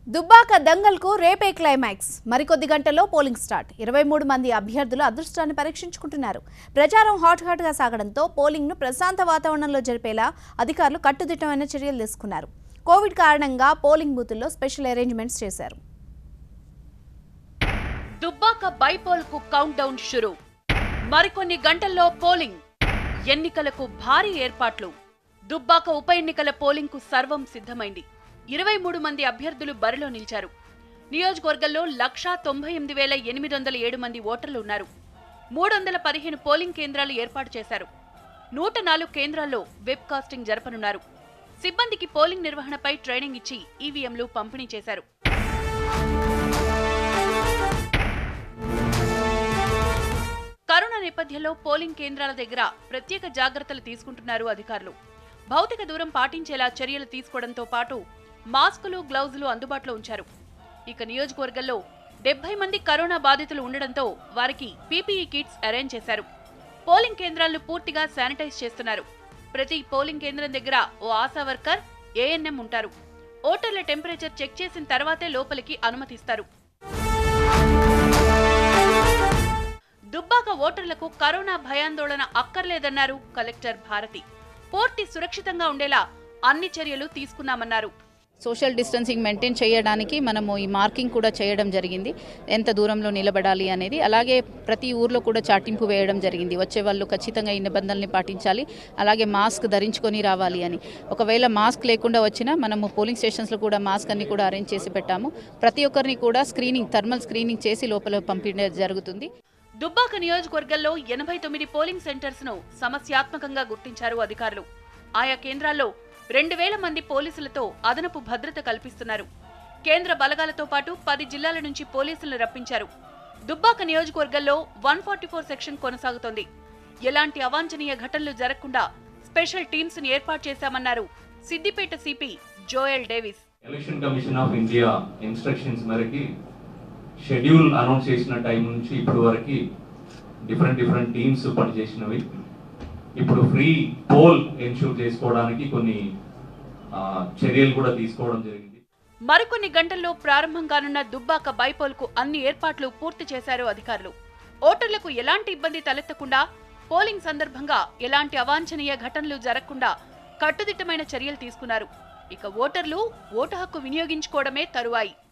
దుబ్బాక దంగల్కు రేపే క్లైమాక్స్ మరికొద్ది గంటల్లో పోలింగ్ స్టార్ట్ ఇరవై మూడు మంది అభ్యర్థులు అదృష్టాన్ని పరీక్షించుకుంటున్నారు ప్రచారం హాట్ హాట్గా సాగడంతో పోలింగ్ను ప్రశాంత వాతావరణంలో జరిపేలా అధికారులు కట్టుదిట్టమైన చర్యలు తీసుకున్నారు కోవిడ్ కారణంగా పోలింగ్ బూతుల్లో స్పెషల్ అరేంజ్మెంట్స్ చేశారు దుబ్బాక బైపోల్ కు కౌంట్ డౌన్ షురు మరికొన్ని గంటల్లో పోలింగ్ ఎన్నికలకు భారీ ఏర్పాట్లు దుబ్బాక ఉప ఎన్నికల పోలింగ్ కు సర్వం సిద్ధమైంది ఇరవై మూడు మంది అభ్యర్థులు బరిలో నిలిచారు నియోజకవర్గంలో లక్షా తొంభై ఎనిమిది వేల ఎనిమిది వందల ఏడు మంది ఓటర్లు ఉన్నారు మూడు వందల పదిహేను పోలింగ్ కేంద్రాలు ఏర్పాటు చేశారు నూట నాలుగు కేంద్రాల్లో వెబ్ కాస్టింగ్ జరపనున్నారు సిబ్బందికి పోలింగ్ నిర్వహణపై ట్రైనింగ్ ఇచ్చి ఈవీఎంలు పంపిణీ చేశారు కరోనా నేపథ్యంలో పోలింగ్ కేంద్రాల దగ్గర ప్రత్యేక జాగ్రత్తలు తీసుకుంటున్నారు అధికారులు భౌతిక దూరం పాటించేలా చర్యలు తీసుకోవడంతో పాటు మాస్కులు గ్లౌజులు అందుబాటులో ఉంచారు ఇక నియోజకవర్గంలో డెబ్బై మంది కరోనా బాధితులు ఉండడంతో వారికి పీపీఈ కిట్స్ అరేంజ్ చేశారు పోలింగ్ కేంద్రాలను పూర్తిగా శానిటైజ్ చేస్తున్నారు ప్రతి పోలింగ్ కేంద్రం దగ్గర ఓ ఆశా వర్కర్ ఏఎన్ఎం ఉంటారు ఓటర్ల టెంపరేచర్ చెక్ చేసిన తర్వాతే లోపలికి అనుమతిస్తారు దుబ్బాక ఓటర్లకు కరోనా భయాందోళన అక్కర్లేదన్నారు కలెక్టర్ భారతి పూర్తి సురక్షితంగా ఉండేలా అన్ని చర్యలు తీసుకున్నామన్నారు సోషల్ డిస్టెన్సింగ్ మెయింటైన్ చేయడానికి మనము ఈ మార్కింగ్ కూడా చేయడం జరిగింది ఎంత దూరంలో నిలబడాలి అనేది అలాగే ప్రతి ఊర్లో కూడా చాటింపు వేయడం జరిగింది వచ్చే వాళ్ళు ఖచ్చితంగా ఈ నిబంధనల్ని పాటించాలి అలాగే మాస్క్ ధరించుకొని రావాలి అని ఒకవేళ మాస్క్ లేకుండా వచ్చినా మనము పోలింగ్ స్టేషన్స్లో కూడా మాస్క్ అన్ని కూడా అరేంజ్ చేసి పెట్టాము ప్రతి ఒక్కరిని కూడా స్క్రీనింగ్ థర్మల్ స్క్రీనింగ్ చేసి లోపల పంపించడం జరుగుతుంది దుబ్బాక నియోజకవర్గంలో ఎనభై తొమ్మిది పోలింగ్ సెంటర్స్ ను సమస్యాత్మకంగా గుర్తించారు అధికారులు ఆయా కేంద్రాల్లో రెండు వేల మంది పోలీసులతో అదనపు భద్రత కల్పిస్తున్నారు కేంద్ర బలగాలతో పాటు పది జిల్లాల నుంచి పోలీసులను రప్పించారు దుబ్బాక నియోజకవర్గంలో వన్ ఫార్టీ ఫోర్ సెక్షన్ కొనసాగుతోంది ఎలాంటి అవాంఛనీయ ఘటనలు జరగకుండా స్పెషల్ టీమ్స్ ని ఏర్పాటు చేశామన్నారు Siddipet CP Joel Davis election commission of India instructions మేరకి షెడ్యూల్ అనౌన్స్ చేసిన టైం నుంచి ఇప్పటి వరకు డిఫరెంట్ డిఫరెంట్ టీమ్స్ పనిచేసినవి ఇప్పుడు ఫ్రీ పోల్ ఎన్షూర్ చేసుకోవడానికి కొన్ని ఆ, చర్యలు కూడా తీసుకోవడం జరిగింది మరికొన్ని గంటల్లో ప్రారంభం కానున్న దుబ్బాక బైపోల్ కు అన్ని ఏర్పాట్లు పూర్తి చేశారు అధికారులు ఓటర్లకు ఎలాంటి ఇబ్బంది తలెత్తకుండా పోలింగ్ సందర్భంగా ఎలాంటి అవాంఛనీయ ఘటనలు జరగకుండా కట్టుదిట్టమైన చర్యలు తీసుకున్నారు ఇక ఓటర్లు ఓటు హక్కు వినియోగించుకోవడమే తరువాయి